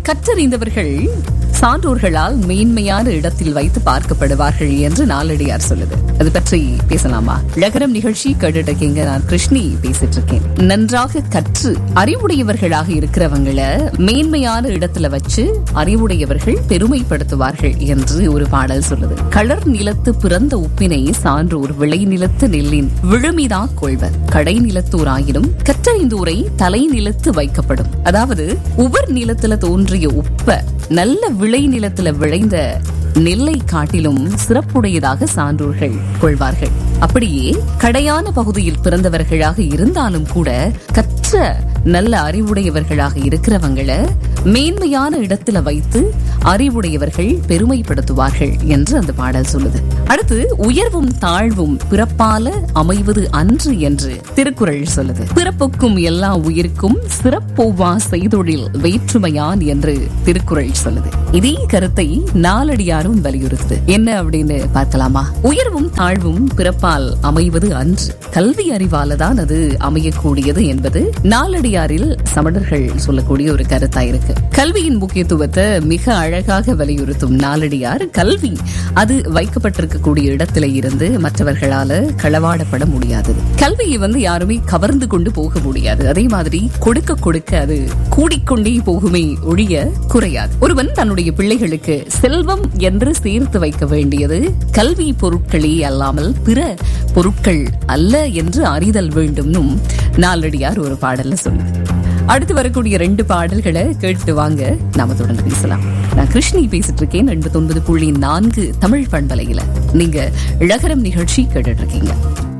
கற்றறிந்தவர்கள் சான்றோர்களால் மேன்மையான இடத்தில் வைத்து பார்க்கப்படுவார்கள் என்று நாளடியார் சொல்லுது அது பற்றி பேசலாமா லகரம் நிகழ்ச்சி கேட்டுட்டு இருக்கீங்க நான் கிருஷ்ணி பேசிட்டு இருக்கேன் நன்றாக கற்று அறிவுடையவர்களாக இருக்கிறவங்கள மேன்மையான இடத்துல வச்சு அறிவுடையவர்கள் பெருமைப்படுத்துவார்கள் என்று ஒரு பாடல் சொல்லுது களர் நிலத்து பிறந்த உப்பினை சான்றோர் விளை நிலத்து நெல்லின் விழுமிதா கொள்வர் கடை நிலத்தோர் ஆயினும் கற்றறிந்தோரை தலை நிலத்து வைக்கப்படும் அதாவது உபர் நிலத்துல தோன்றிய உப்ப நல்ல விளை நிலத்துல விளைந்த நெல்லை காட்டிலும் சிறப்புடையதாக சான்றோர்கள் கொள்வார்கள் அப்படியே கடையான பகுதியில் பிறந்தவர்களாக இருந்தாலும் கூட கற்ற நல்ல அறிவுடையவர்களாக இருக்கிறவங்கள மேன்மையான இடத்துல வைத்து அறிவுடையவர்கள் பெருமைப்படுத்துவார்கள் என்று அந்த பாடல் சொல்லுது அடுத்து உயர்வும் தாழ்வும் பிறப்பால அமைவது அன்று என்று திருக்குறள் சொல்லுது பிறப்புக்கும் எல்லா உயிருக்கும் சிறப்பொவ்வா செய்தொழில் வேற்றுமையான் என்று திருக்குறள் சொல்லுது இதே கருத்தை நாலடியாரும் வலியுறுத்துது என்ன அப்படின்னு பார்க்கலாமா உயர்வும் தாழ்வும் பிறப்பால் அமைவது அன்று கல்வி அறிவால தான் அது அமையக்கூடியது என்பது நாலடியாரில் சமணர்கள் சொல்லக்கூடிய ஒரு கருத்தா இருக்கு கல்வியின் முக்கியத்துவத்தை மிக அழகாக வலியுறுத்தும் நாலடியார் கல்வி அது வைக்கப்பட்டிருக்கக்கூடிய இடத்துல இருந்து மற்றவர்களால களவாடப்பட முடியாது கல்வியை வந்து யாருமே கவர்ந்து கொண்டு போக முடியாது அதே மாதிரி கொடுக்க கொடுக்க அது கூடிக்கொண்டே போகுமே ஒழிய குறையாது ஒருவன் தன்னுடைய பிள்ளைகளுக்கு செல்வம் என்று சேர்த்து வைக்க வேண்டியது கல்வி பொருட்களே அல்லாமல் பிற பொருட்கள் அல்ல என்று அறிதல் வேண்டும்னும் நாலடியார் ஒரு பாடல்ல சொல்லுது அடுத்து வரக்கூடிய ரெண்டு பாடல்களை கேட்டு வாங்க நாம தொடர்ந்து பேசலாம் நான் கிருஷ்ணி பேசிட்டு இருக்கேன் எண்பத்தி ஒன்பது புள்ளி நான்கு தமிழ் பண்பலையில நீங்க இழகரம் நிகழ்ச்சி கேட்டுட்டு இருக்கீங்க